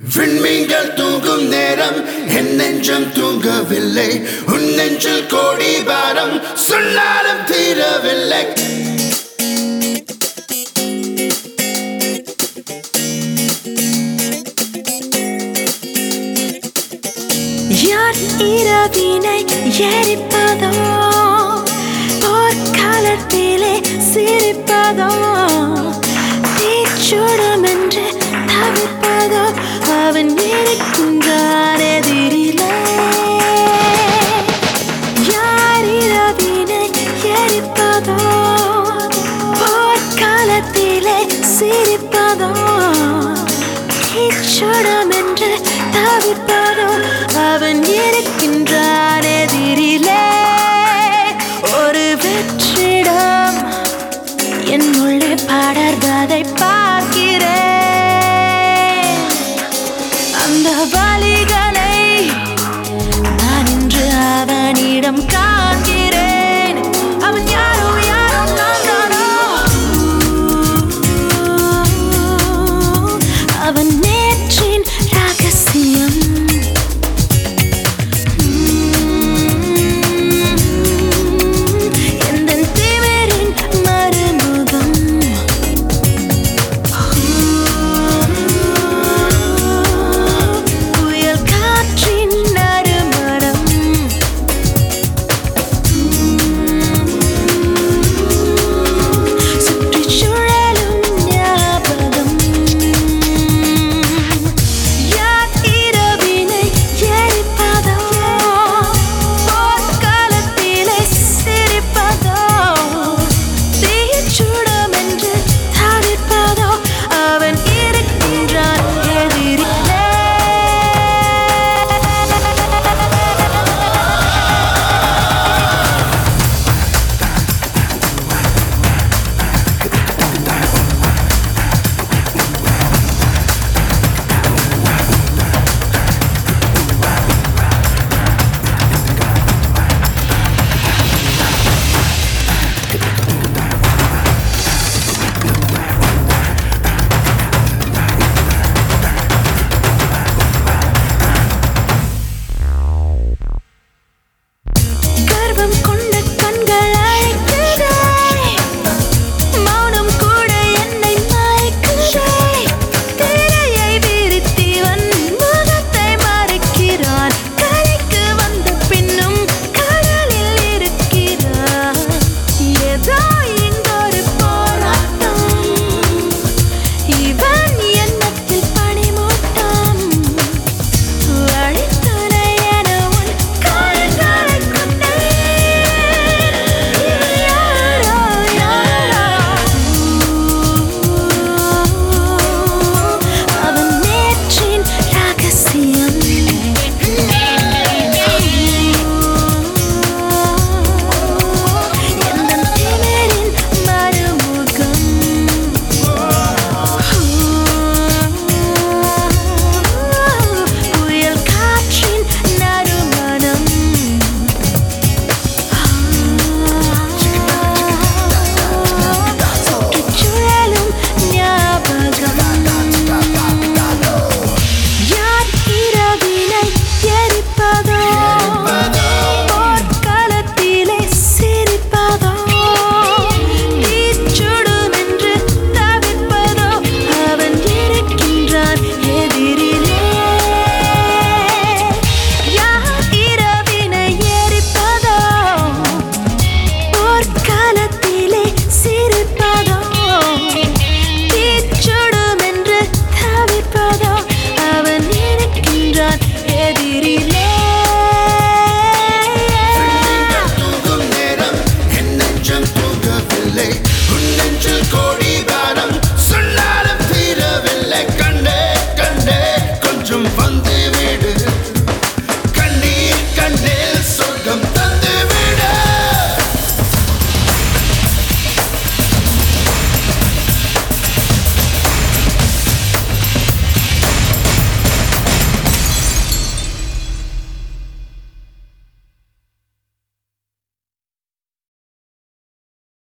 விண்மீன்கள் தூங்கும் நேரம் என் நெஞ்சம் தூங்கவில்லை உன் நெஞ்சில் கோடி பாரம் சொன்னாலும் தீரவில்லை யார் இரவினை எரிப்பதோ போர்க்காலத்திலே சிரிப்பதோ தீச்சுடம் என்று தவிப்பதோ அவன் இருக்கின்றான் எதிரிலே யார் இரவினை எரிப்பதோ போர்க்காலத்திலே சிரிப்பதோ தீச்சுடம் என்று தவிப்பதோ அவன் இருக்கின்றான் எதிரிலே ஒரு வெற்றிடம் என்னுள்ளே படர்வதை பார்க்கிறேன் அந்த வலிகளை நான் இன்று அவனிடம் காண்கிறேன் அவன் யாரோ யாரோ நான் தானோ அவன்